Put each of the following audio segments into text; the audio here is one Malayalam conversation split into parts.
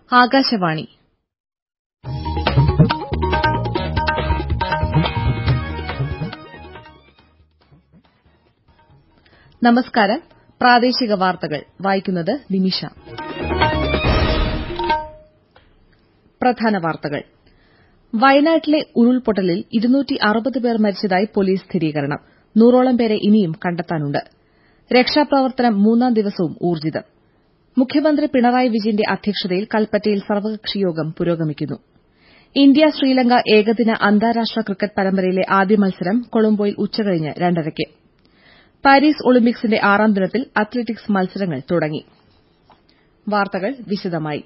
ആകാശവാണി നമസ്കാരം പ്രാദേശിക വാർത്തകൾ വായിക്കുന്നത് നിമിഷ പ്രധാന വാർത്തകൾ വയനാട്ടിലെ ഉരുൾപൊട്ടലിൽ പേർ മരിച്ചതായി പോലീസ് സ്ഥിരീകരണം നൂറോളം പേരെ ഇനിയും കണ്ടെത്താനുണ്ട് രക്ഷാപ്രവർത്തനം മൂന്നാം ദിവസവും ഊർജ്ജിതം മുഖ്യമന്ത്രി പിണറായി വിജയന്റെ അധ്യക്ഷതയിൽ കൽപ്പറ്റയിൽ സർവകക്ഷിയോഗം പുരോഗമിക്കുന്നു ഇന്ത്യ ശ്രീലങ്ക ഏകദിന അന്താരാഷ്ട്ര ക്രിക്കറ്റ് പരമ്പരയിലെ ആദ്യ മത്സരം കൊളംബോയിൽ ഉച്ചകഴിഞ്ഞ് രണ്ടരയ്ക്ക് പാരീസ് ഒളിമ്പിക്സിന്റെ ആറാം ദിനത്തിൽ അത്ലറ്റിക്സ് മത്സരങ്ങൾ തുടങ്ങി വാർത്തകൾ വിശദമായി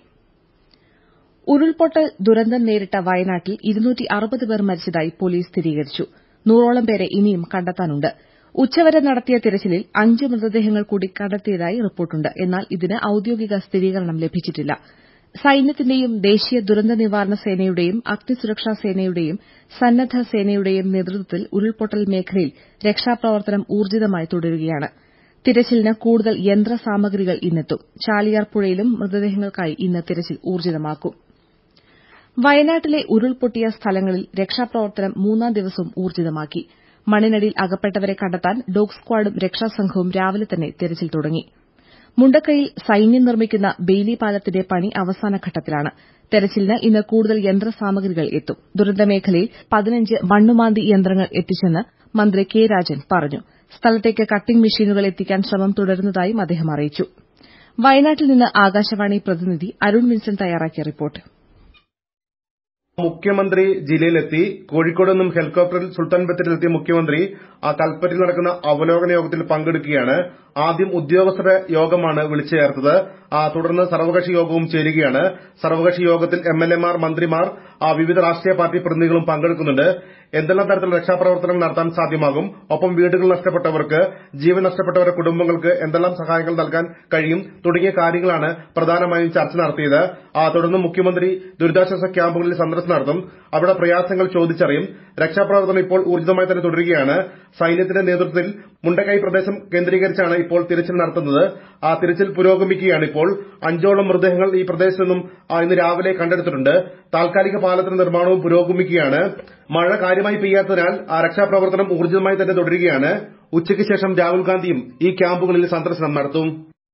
ഉരുൾപൊട്ടൽ ദുരന്തം നേരിട്ട വയനാട്ടിൽ പേർ മരിച്ചതായി പോലീസ് സ്ഥിരീകരിച്ചു നൂറോളം പേരെ ഇനിയും കണ്ടെത്താനുണ്ട് ഉച്ചവരെ നടത്തിയ തിരച്ചിലിൽ അഞ്ച് മൃതദേഹങ്ങൾ കൂടി കണ്ടെത്തിയതായി റിപ്പോർട്ടുണ്ട് എന്നാൽ ഇതിന് ഔദ്യോഗിക സ്ഥിരീകരണം ലഭിച്ചിട്ടില്ല സൈന്യത്തിന്റെയും ദേശീയ ദുരന്ത നിവാരണ സേനയുടെയും അഗ്നിസുരക്ഷാ സേനയുടെയും സന്നദ്ധ സേനയുടെയും നേതൃത്വത്തിൽ ഉരുൾപൊട്ടൽ മേഖലയിൽ രക്ഷാപ്രവർത്തനം ഊർജ്ജിതമായി തുടരുകയാണ് തിരച്ചിലിന് കൂടുതൽ യന്ത്രസാമഗ്രികൾ ഇന്നെത്തും ചാലിയാർ പുഴയിലും മൃതദേഹങ്ങൾക്കായി ഇന്ന് തിരച്ചിൽ ഊർജ്ജിതമാക്കും വയനാട്ടിലെ ഉരുൾപൊട്ടിയ സ്ഥലങ്ങളിൽ രക്ഷാപ്രവർത്തനം മൂന്നാം ദിവസവും ഊർജ്ജിതമാക്കി മണ്ണിനടിയിൽ അകപ്പെട്ടവരെ കണ്ടെത്താൻ ഡോഗ് സ്ക്വാഡും രക്ഷാസംഘവും രാവിലെ തന്നെ തിരച്ചിൽ തുടങ്ങി മുണ്ടക്കയിൽ സൈന്യം നിർമ്മിക്കുന്ന ബെയ്ലി പാലത്തിന്റെ പണി അവസാനഘട്ടത്തിലാണ് തെരച്ചിലിന് ഇന്ന് കൂടുതൽ യന്ത്രസാമഗ്രികൾ എത്തും ദുരന്തമേഖലയിൽ പതിനഞ്ച് മണ്ണുമാന്തി യന്ത്രങ്ങൾ എത്തിച്ചെന്ന് മന്ത്രി കെ രാജൻ പറഞ്ഞു സ്ഥലത്തേക്ക് കട്ടിംഗ് മെഷീനുകൾ എത്തിക്കാൻ ശ്രമം തുടരുന്നതായും അദ്ദേഹം അറിയിച്ചു വയനാട്ടിൽ നിന്ന് ആകാശവാണി പ്രതിനിധി അരുൺ വിൻസൻ തയ്യാറാക്കിയ റിപ്പോർട്ട് മുഖ്യമന്ത്രി ജില്ലയിലെത്തി കോഴിക്കോട് നിന്നും ഹെലികോപ്റ്ററിൽ സുൽത്താൻ ബത്തേരിയിലെത്തിയ മുഖ്യമന്ത്രി ആ കൽപ്പറ്റയിൽ നടക്കുന്ന അവലോകന യോഗത്തിൽ പങ്കെടുക്കുകയാണ് ആദ്യം ഉദ്യോഗസ്ഥരുടെ യോഗമാണ് വിളിച്ചു ചേർത്തത് തുടർന്ന് സർവകക്ഷി യോഗവും ചേരുകയാണ് സർവകക്ഷി യോഗത്തിൽ എംഎൽഎമാർ മന്ത്രിമാർ വിവിധ രാഷ്ട്രീയ പാർട്ടി പ്രതിനിധികളും പങ്കെടുക്കുന്നുണ്ട് എന്തെല്ലാം തരത്തിലുള്ള രക്ഷാപ്രവർത്തനങ്ങൾ നടത്താൻ സാധ്യമാകും ഒപ്പം വീടുകൾ നഷ്ടപ്പെട്ടവർക്ക് ജീവൻ നഷ്ടപ്പെട്ടവരുടെ കുടുംബങ്ങൾക്ക് എന്തെല്ലാം സഹായങ്ങൾ നൽകാൻ കഴിയും തുടങ്ങിയ കാര്യങ്ങളാണ് പ്രധാനമായും ചർച്ച നടത്തിയത് തുടർന്ന് മുഖ്യമന്ത്രി ദുരിതാശ്വാസ ക്യാമ്പുകളിൽ സന്ദർശനം നടത്തും അവിടെ പ്രയാസങ്ങൾ ചോദിച്ചറിയും രക്ഷാപ്രവർത്തനം ഇപ്പോൾ ഊർജ്ജിതമായി തന്നെ തുടരുകയാണ് സൈന്യത്തിന്റെ നേതൃത്വത്തിൽ മുണ്ടക്കൈ പ്രദേശം കേന്ദ്രീകരിച്ചാണ് ഇപ്പോൾ തിരച്ചിൽ നടത്തുന്നത് ആ തിരച്ചിൽ പുരോഗമിക്കുകയാണ് ഇപ്പോൾ അഞ്ചോളം മൃതദേഹങ്ങൾ ഈ പ്രദേശത്ത് നിന്നും ഇന്ന് രാവിലെ കണ്ടെടുത്തിട്ടുണ്ട് താൽക്കാലിക പാലത്തിന്റെ നിർമ്മാണവും പുരോഗമിക്കുകയാണ് മഴ കാര്യമായി പെയ്യാത്തതിനാൽ രക്ഷാപ്രവർത്തനം ഊർജ്ജിതമായി തന്നെ തുടരുകയാണ് ഉച്ചയ്ക്ക് ശേഷം രാഹുൽ ഗാന്ധിയും ഈ ക്യാമ്പുകളിൽ സന്ദർശനം നടത്തും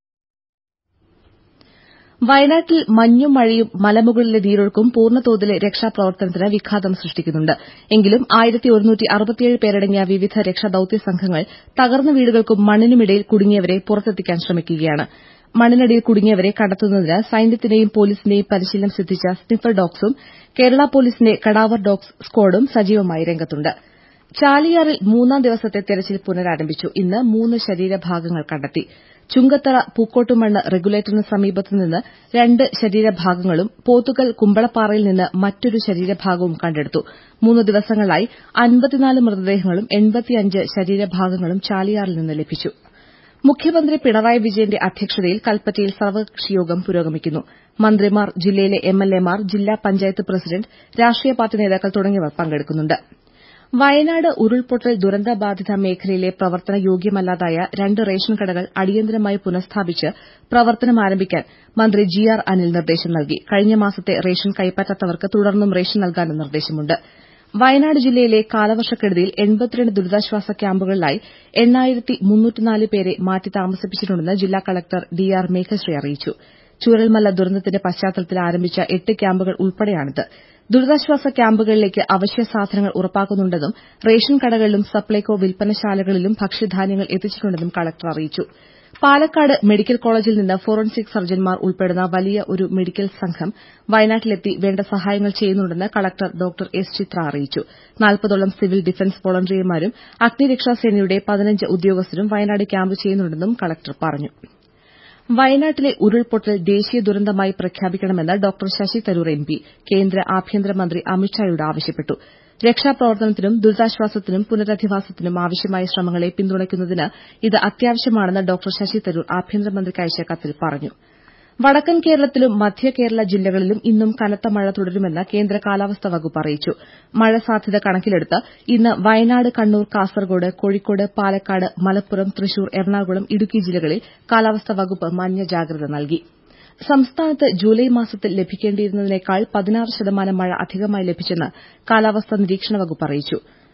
വയനാട്ടിൽ മഞ്ഞും മഴയും മലമുകളിലെ നീരൊഴുക്കും പൂർണ്ണതോതിലെ രക്ഷാപ്രവർത്തനത്തിന് വിഘാതം സൃഷ്ടിക്കുന്നുണ്ട് എങ്കിലും പേരടങ്ങിയ വിവിധ രക്ഷാദൌത്യ സംഘങ്ങൾ തകർന്ന വീടുകൾക്കും മണ്ണിനുമിടയിൽ കുടുങ്ങിയവരെ പുറത്തെത്തിക്കാൻ ശ്രമിക്കുകയാണ് മണ്ണിനടിയിൽ കുടുങ്ങിയവരെ കണ്ടെത്തുന്നതിന് സൈന്യത്തിന്റെയും പോലീസിന്റെയും പരിശീലനം സിദ്ധിച്ച സ്നിഫർ ഡോഗ്സും കേരള പോലീസിന്റെ കടാവർ ഡോഗ്സ് സ്ക്വാഡും സജീവമായി രംഗത്തുണ്ട് ചാലിയാറിൽ മൂന്നാം ദിവസത്തെ തെരച്ചിൽ പുനരാരംഭിച്ചു ഇന്ന് മൂന്ന് ശരീരഭാഗങ്ങൾ കണ്ടെത്തി ചുങ്കത്തറ പൂക്കോട്ടുമണ്ണ് റെഗുലേറ്ററിന് സമീപത്തുനിന്ന് രണ്ട് ശരീരഭാഗങ്ങളും പോത്തുകൽ കുമ്പളപ്പാറയിൽ നിന്ന് മറ്റൊരു ശരീരഭാഗവും കണ്ടെടുത്തു മൂന്ന് ദിവസങ്ങളിലായി അൻപത്തിനാല് മൃതദേഹങ്ങളും എൺപത്തിയഞ്ച് ശരീരഭാഗങ്ങളും ചാലിയാറിൽ നിന്ന് ലഭിച്ചു മുഖ്യമന്ത്രി പിണറായി വിജയന്റെ അധ്യക്ഷതയിൽ കൽപ്പറ്റയിൽ സർവകക്ഷിയോഗം പുരോഗമിക്കുന്നു മന്ത്രിമാർ ജില്ലയിലെ എംഎൽഎമാർ ജില്ലാ പഞ്ചായത്ത് പ്രസിഡന്റ് രാഷ്ട്രീയ പാർട്ടി നേതാക്കൾ തുടങ്ങിയവർ പങ്കെടുക്കുന്നുണ്ട് വയനാട് ഉരുൾപൊട്ടൽ ദുരന്തബാധിത മേഖലയിലെ പ്രവർത്തന യോഗ്യമല്ലാതായ രണ്ട് റേഷൻ കടകൾ അടിയന്തരമായി പുനഃസ്ഥാപിച്ച് പ്രവർത്തനം ആരംഭിക്കാൻ മന്ത്രി ജി ആർ അനിൽ നിർദ്ദേശം നൽകി കഴിഞ്ഞ മാസത്തെ റേഷൻ കൈപ്പറ്റാത്തവർക്ക് തുടർന്നും റേഷൻ നൽകാനും നിർദ്ദേശമുണ്ട് വയനാട് ജില്ലയിലെ കാലവർഷക്കെടുതിയിൽ എൺപത്തിരണ്ട് ദുരിതാശ്വാസ ക്യാമ്പുകളിലായി പേരെ മാറ്റി താമസിപ്പിച്ചിട്ടുണ്ടെന്ന് ജില്ലാ കളക്ടർ ഡി ആർ മേഘശ്രീ അറിയിച്ചു ചൂരൽമല ദുരന്തത്തിന്റെ പശ്ചാത്തലത്തിൽ ആരംഭിച്ച എട്ട് ക്യാമ്പുകൾ ഉൾപ്പെടെയാണിത് ദുരിതാശ്വാസ ക്യാമ്പുകളിലേക്ക് അവശ്യ സാധനങ്ങൾ ഉറപ്പാക്കുന്നുണ്ടെന്നും റേഷൻ കടകളിലും സപ്ലൈകോ വിൽപ്പനശാലകളിലും ഭക്ഷ്യധാന്യങ്ങൾ എത്തിച്ചിട്ടുണ്ടെന്നും കളക്ടർ അറിയിച്ചു പാലക്കാട് മെഡിക്കൽ കോളേജിൽ നിന്ന് ഫോറൻസിക് സർജൻമാർ ഉൾപ്പെടുന്ന വലിയ ഒരു മെഡിക്കൽ സംഘം വയനാട്ടിലെത്തി വേണ്ട സഹായങ്ങൾ ചെയ്യുന്നുണ്ടെന്ന് കളക്ടർ ഡോക്ടർ എസ് ചിത്ര അറിയിച്ചു നാൽപ്പതോളം സിവിൽ ഡിഫൻസ് വോളണ്ടിയർമാരും അഗ്നിരക്ഷാസേനയുടെ പതിനഞ്ച് ഉദ്യോഗസ്ഥരും വയനാട് ക്യാമ്പ് ചെയ്യുന്നുണ്ടെന്നും കളക്ടർ പറഞ്ഞു വയനാട്ടിലെ ഉരുൾപൊട്ടൽ ദേശീയ ദുരന്തമായി പ്രഖ്യാപിക്കണമെന്ന് ഡോക്ടർ ശശി തരൂർ എംപി കേന്ദ്ര ആഭ്യന്തരമന്ത്രി അമിത്ഷായോട് ആവശ്യപ്പെട്ടു രക്ഷാപ്രവർത്തനത്തിനും ദുരിതാശ്വാസത്തിനും പുനരധിവാസത്തിനും ആവശ്യമായ ശ്രമങ്ങളെ പിന്തുണയ്ക്കുന്നതിന് ഇത് അത്യാവശ്യമാണെന്ന് ഡോക്ടർ ശശി തരൂർ ആഭ്യന്തരമന്ത്രിക്ക് അയച്ച കത്തിൽ പറഞ്ഞു വടക്കൻ കേരളത്തിലും മധ്യ കേരള ജില്ലകളിലും ഇന്നും കനത്ത മഴ തുടരുമെന്ന് കേന്ദ്ര കാലാവസ്ഥാ വകുപ്പ് അറിയിച്ചു മഴ സാധ്യത കണക്കിലെടുത്ത് ഇന്ന് വയനാട് കണ്ണൂർ കാസർകോട് കോഴിക്കോട് പാലക്കാട് മലപ്പുറം തൃശൂർ എറണാകുളം ഇടുക്കി ജില്ലകളിൽ കാലാവസ്ഥാ വകുപ്പ് മഞ്ഞ ജാഗ്രത നൽകി സംസ്ഥാനത്ത് ജൂലൈ മാസത്തിൽ ലഭിക്കേണ്ടിയിരുന്നതിനേക്കാൾ പതിനാറ് ശതമാനം മഴ അധികമായി ലഭിച്ചെന്ന് കാലാവസ്ഥാ നിരീക്ഷണ വകുപ്പ് അറിയിച്ചു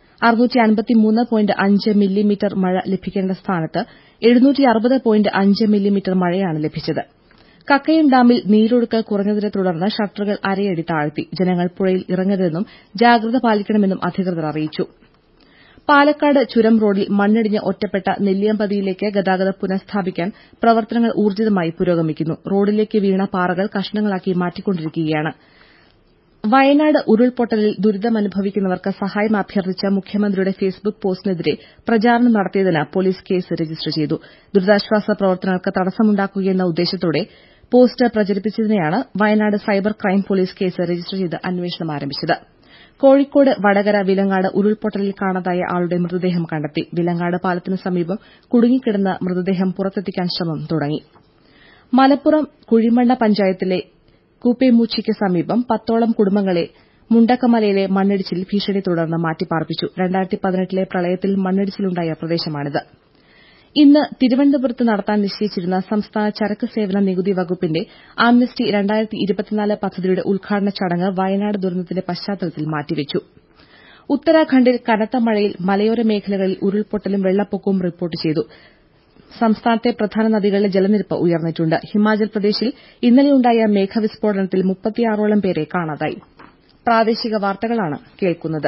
മില്ലിമീറ്റർ മഴ ലഭിക്കേണ്ട സ്ഥാനത്ത് മില്ലിമീറ്റർ മഴയാണ് ലഭിച്ചത് കക്കയം ഡാമിൽ നീരൊഴുക്ക് കുറഞ്ഞതിനെ തുടർന്ന് ഷട്ടറുകൾ അരയടി താഴ്ത്തി ജനങ്ങൾ പുഴയിൽ ഇറങ്ങരുതെന്നും ജാഗ്രത പാലിക്കണമെന്നും അധികൃതർ അറിയിച്ചു പാലക്കാട് ചുരം റോഡിൽ മണ്ണിടിഞ്ഞ് ഒറ്റപ്പെട്ട നെല്ലിയമ്പതിയിലേക്ക് ഗതാഗതം പുനഃസ്ഥാപിക്കാൻ പ്രവർത്തനങ്ങൾ ഊർജ്ജിതമായി പുരോഗമിക്കുന്നു റോഡിലേക്ക് വീണ പാറകൾ കഷണങ്ങളാക്കി മാറ്റിക്കൊണ്ടിരിക്കുകയാണ് വയനാട് ഉരുൾപൊട്ടലിൽ ദുരിതമനുഭവിക്കുന്നവർക്ക് സഹായം അഭ്യർത്ഥിച്ച മുഖ്യമന്ത്രിയുടെ ഫേസ്ബുക്ക് പോസ്റ്റിനെതിരെ പ്രചാരണം നടത്തിയതിന് പോലീസ് കേസ് രജിസ്റ്റർ ചെയ്തു ദുരിതാശ്വാസ പ്രവർത്തനങ്ങൾക്ക് തടസ്സമുണ്ടാക്കുകയെന്ന ഉദ്ദേശത്തോടെ പോസ്റ്റ് പ്രചരിപ്പിച്ചതിനെയാണ് Wayanad cyber crime police case register ചെയ്ത് അന്വേഷണം ആരംഭിച്ചത് കോഴിക്കോട് വടകര വിലങ്ങാട് ഉരുൾപൊട്ടലിൽ കാണാതായ ആളുടെ മൃതദേഹം കണ്ടെത്തി വിലങ്ങാട് പാലത്തിനു സമീപം കുടുങ്ങിക്കിടന്ന മൃതദേഹം പുറത്തെത്തിക്കാൻ ശ്രമം തുടങ്ങി മലപ്പുറം കുഴിമണ്ണ പഞ്ചായത്തിലെ കൂപ്പേമൂച്ചിക്ക് സമീപം പത്തോളം കുടുംബങ്ങളെ മുണ്ടക്കമലയിലെ മണ്ണിടിച്ചിൽ ഭീഷണി തുടർന്ന് മാറ്റിപ്പാർപ്പിച്ചു ലെ പ്രളയത്തിൽ മണ്ണിടിച്ചിലുണ്ടായ പ്രദേശമാണിത് ഇന്ന് തിരുവനന്തപുരത്ത് നടത്താൻ നിശ്ചയിച്ചിരുന്ന സംസ്ഥാന ചരക്ക് സേവന നികുതി വകുപ്പിന്റെ ആംനസ്റ്റി പദ്ധതിയുടെ ഉദ്ഘാടന ചടങ്ങ് വയനാട് ദുരന്തത്തിന്റെ പശ്ചാത്തലത്തിൽ മാറ്റിവച്ചു ഉത്തരാഖണ്ഡിൽ കനത്ത മഴയിൽ മലയോര മേഖലകളിൽ ഉരുൾപൊട്ടലും വെള്ളപ്പൊക്കവും റിപ്പോർട്ട് ചെയ്തു സംസ്ഥാനത്തെ പ്രധാന നദികളിലെ ജലനിരപ്പ് ഉയർന്നിട്ടുണ്ട് ഹിമാചൽ പ്രദേശിൽ ഇന്നലെയുണ്ടായ മേഘവിസ്ഫോടനത്തിൽ മുപ്പത്തിയാറോളം പേരെ കാണാതായി പ്രാദേശിക വാർത്തകളാണ് കേൾക്കുന്നത്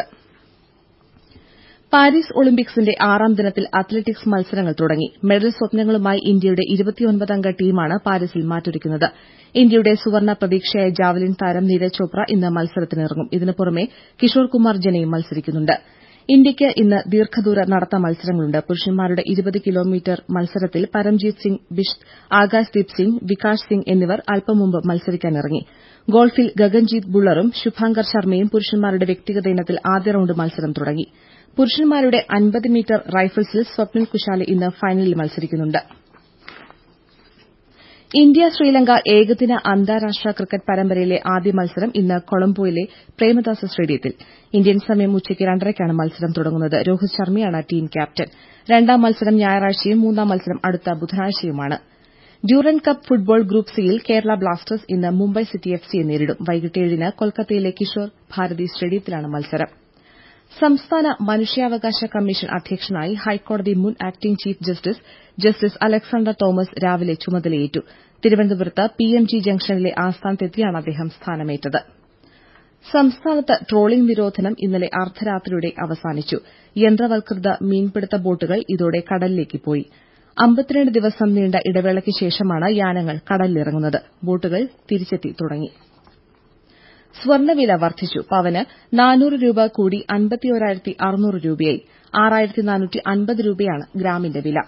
പാരീസ് ഒളിമ്പിക്സിന്റെ ആറാം ദിനത്തിൽ അത്ലറ്റിക്സ് മത്സരങ്ങൾ തുടങ്ങി മെഡൽ സ്വപ്നങ്ങളുമായി ഇന്ത്യയുടെ ഇരുപത്തിയൊൻപതംഗ ടീമാണ് പാരീസിൽ മാറ്റൊരുക്കുന്നത് ഇന്ത്യയുടെ സുവർണ്ണ പ്രതീക്ഷയായ ജാവലിൻ താരം നീരജ് ചോപ്ര ഇന്ന് മത്സരത്തിനിറങ്ങും ഇതിനു പുറമെ കിഷോർ കുമാർ ജനയും മത്സരിക്കുന്നുണ്ട് ഇന്ത്യയ്ക്ക് ഇന്ന് ദീർഘദൂര നടത്ത മത്സരങ്ങളുണ്ട് പുരുഷന്മാരുടെ ഇരുപത് കിലോമീറ്റർ മത്സരത്തിൽ പരംജീത് സിംഗ് ബിഷ്ത് ആകാശ്ദീപ് സിംഗ് വികാസ് സിംഗ് എന്നിവർ അല്പം മുമ്പ് മത്സരിക്കാനിറങ്ങി ഗോൾഫിൽ ഗഗൻജീത് ബുള്ളറും ശുഭാങ്കർ ശർമ്മയും പുരുഷന്മാരുടെ വ്യക്തിഗത ഇനത്തിൽ ആദ്യ റൌണ്ട് മത്സരം തുടങ്ങി പുരുഷന്മാരുടെ അൻപത് മീറ്റർ റൈഫിൾസിൽ സ്വപ്നിൽ കുശാലെ ഇന്ന് ഫൈനലിൽ മത്സരിക്കുന്നുണ്ട് ഇന്ത്യ ശ്രീലങ്ക ഏകദിന അന്താരാഷ്ട്ര ക്രിക്കറ്റ് പരമ്പരയിലെ ആദ്യ മത്സരം ഇന്ന് കൊളംബോയിലെ പ്രേമദാസ സ്റ്റേഡിയത്തിൽ ഇന്ത്യൻ സമയം ഉച്ചയ്ക്ക് രണ്ടരയ്ക്കാണ് മത്സരം തുടങ്ങുന്നത് രോഹിത് ശർമ്മയാണ് ടീം ക്യാപ്റ്റൻ രണ്ടാം മത്സരം ഞായറാഴ്ചയും മൂന്നാം മത്സരം അടുത്ത ബുധനാഴ്ചയുമാണ് ഡ്യൂറന്റ് കപ്പ് ഫുട്ബോൾ ഗ്രൂപ്പ് സിയിൽ കേരള ബ്ലാസ്റ്റേഴ്സ് ഇന്ന് മുംബൈ സിറ്റി എഫ്സിയെ നേരിടും വൈകിട്ട് ഏഴിന് കൊൽക്കത്തയിലെ കിഷോർ ഭാരതി സ്റ്റേഡിയത്തിലാണ് മത്സരം സംസ്ഥാന മനുഷ്യാവകാശ കമ്മീഷൻ അധ്യക്ഷനായി ഹൈക്കോടതി മുൻ acting chief justice justice Alexander Thomas രാവിലെ ചുമതലയേറ്റു തിരുവനന്തപുരത്ത് പിഎംജി ജംഗ്ഷനിലെ ആസ്ഥാനത്തെത്തിയാണ് അദ്ദേഹം സ്ഥാനമേറ്റത് സംസ്ഥാനത്ത് ട്രോളിംഗ് നിരോധനം ഇന്നലെ അർദ്ധരാത്രിയോടെ അവസാനിച്ചു യന്ത്രവൽകൃത മീൻപിടുത്ത ബോട്ടുകൾ ഇതോടെ കടലിലേക്ക് പോയി അമ്പത്തിരണ്ട് ദിവസം നീണ്ട ഇടവേളയ്ക്ക് ശേഷമാണ് യാനങ്ങൾ കടലിലിറങ്ങുന്നത് ബോട്ടുകൾ തിരിച്ചെത്തി തുടങ്ങി സ്വർണ്ണവില വർദ്ധിച്ചു പവന് നാനൂറ് രൂപ കൂടി അൻപത്തിയൊരായിരത്തി അറുന്നൂറ് രൂപയായി ആറായിരത്തി നാനൂറ്റി അൻപത് രൂപയാണ് ഗ്രാമിന്റെ വില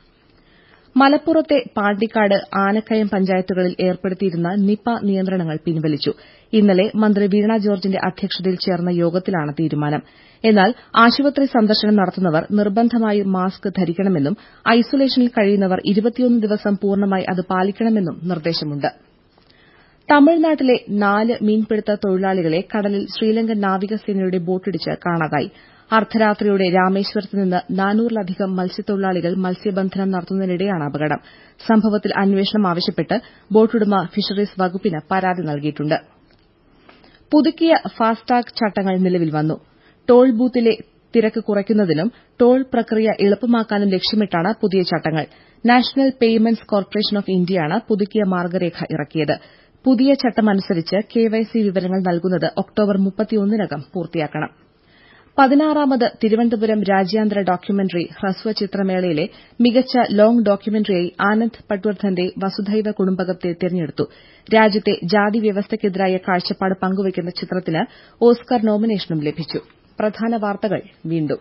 മലപ്പുറത്തെ പാണ്ടിക്കാട് ആനക്കയം പഞ്ചായത്തുകളിൽ ഏർപ്പെടുത്തിയിരുന്ന നിപ നിയന്ത്രണങ്ങൾ പിൻവലിച്ചു ഇന്നലെ മന്ത്രി വീണ ജോർജിന്റെ അധ്യക്ഷതയിൽ ചേർന്ന യോഗത്തിലാണ് തീരുമാനം എന്നാൽ ആശുപത്രി സന്ദർശനം നടത്തുന്നവർ നിർബന്ധമായും മാസ്ക് ധരിക്കണമെന്നും ഐസൊലേഷനിൽ കഴിയുന്നവർ ഇരുപത്തിയൊന്ന് ദിവസം പൂർണ്ണമായി അത് പാലിക്കണമെന്നും നിർദ്ദേശമുണ്ട് തമിഴ്നാട്ടിലെ നാല് മീൻപിടുത്ത തൊഴിലാളികളെ കടലിൽ ശ്രീലങ്കൻ നാവികസേനയുടെ ബോട്ടിടിച്ച് കാണാതായി അർദ്ധരാത്രിയോടെ രാമേശ്വരത്ത് നിന്ന് നാനൂറിലധികം മത്സ്യത്തൊഴിലാളികൾ മത്സ്യബന്ധനം നടത്തുന്നതിനിടെയാണ് അപകടം സംഭവത്തിൽ അന്വേഷണം ആവശ്യപ്പെട്ട് ബോട്ടുടമ ഫിഷറീസ് വകുപ്പിന് പരാതി നൽകിയിട്ടുണ്ട് പുതുക്കിയ ഫാസ്ടാഗ് ചട്ടങ്ങൾ നിലവിൽ വന്നു ടോൾ ബൂത്തിലെ തിരക്ക് കുറയ്ക്കുന്നതിനും ടോൾ പ്രക്രിയ എളുപ്പമാക്കാനും ലക്ഷ്യമിട്ടാണ് പുതിയ ചട്ടങ്ങൾ നാഷണൽ പേയ്മെന്റ്സ് കോർപ്പറേഷൻ ഓഫ് ഇന്ത്യയാണ് പുതുക്കിയ മാർഗ്ഗരേഖ ഇറക്കിയത് പുതിയ ചട്ടമനുസരിച്ച് കെവൈസി വിവരങ്ങൾ നൽകുന്നത് ഒക്ടോബർ മുപ്പത്തിയൊന്നിനകം പൂർത്തിയാക്കണം പതിനാറാമത് തിരുവനന്തപുരം രാജ്യാന്തര ഡോക്യുമെന്ററി ഹ്രസ്വ ചിത്രമേളയിലെ മികച്ച ലോങ് ഡോക്യുമെന്ററിയായി ആനന്ദ് പട്വർദ്ധന്റെ വസുധൈവ കുടുംബകത്തെ തെരഞ്ഞെടുത്തു രാജ്യത്തെ ജാതി വ്യവസ്ഥയ്ക്കെതിരായ കാഴ്ചപ്പാട് പങ്കുവയ്ക്കുന്ന ചിത്രത്തിന് ഓസ്കർ നോമിനേഷനും ലഭിച്ചു പ്രധാന വാർത്തകൾ വീണ്ടും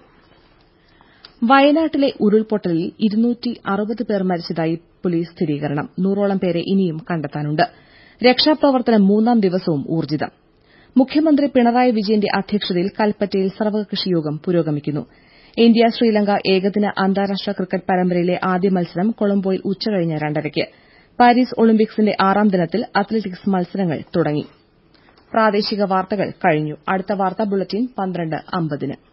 വയനാട്ടിലെ ഉരുൾപൊട്ടലിൽ ഇരുന്നൂറ്റി അറുപത് പേർ മരിച്ചതായി പോലീസ് സ്ഥിരീകരണം നൂറോളം പേരെ ഇനിയും കണ്ടെത്താനുണ്ട് രക്ഷാപ്രവർത്തനം മൂന്നാം ദിവസവും ഊർജ്ജിതം മുഖ്യമന്ത്രി പിണറായി വിജയന്റെ അധ്യക്ഷതയിൽ കൽപ്പറ്റയിൽ സർവകക്ഷി യോഗം പുരോഗമിക്കുന്നു ഇന്ത്യ ശ്രീലങ്ക ഏകദിന അന്താരാഷ്ട്ര ക്രിക്കറ്റ് പരമ്പരയിലെ ആദ്യ മത്സരം കൊളംബോയിൽ ഉച്ചകഴിഞ്ഞ് രണ്ടരയ്ക്ക് പാരീസ് ഒളിമ്പിക്സിന്റെ ആറാം ദിനത്തിൽ അത്ലറ്റിക്സ് മത്സരങ്ങൾ തുടങ്ങി പ്രാദേശിക വാർത്തകൾ കഴിഞ്ഞു അടുത്ത വാർത്താ ബുള്ളറ്റിൻ പന്ത്രണ്ട് അമ്പതിന്